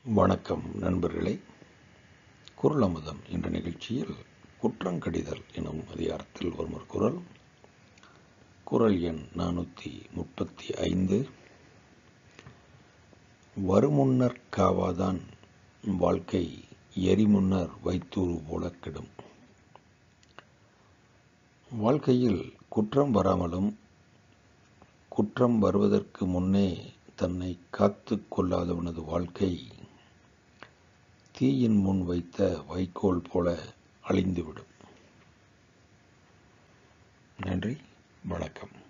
வணக்கம் நண்பர்களே குரல் அமுதம் என்ற நிகழ்ச்சியில் குற்றங்கடிதல் எனும் அதிகாரத்தில் வரும் ஒரு குரல் குரல் எண் நானூற்றி முப்பத்தி ஐந்து வருமுன்னர் காவாதான் வாழ்க்கை எரிமுன்னர் வைத்தூறு போல கெடும் வாழ்க்கையில் குற்றம் வராமலும் குற்றம் வருவதற்கு முன்னே தன்னை காத்து கொள்ளாதவனது வாழ்க்கை தீயின் முன் வைத்த வைக்கோல் போல அழிந்துவிடும் நன்றி வணக்கம்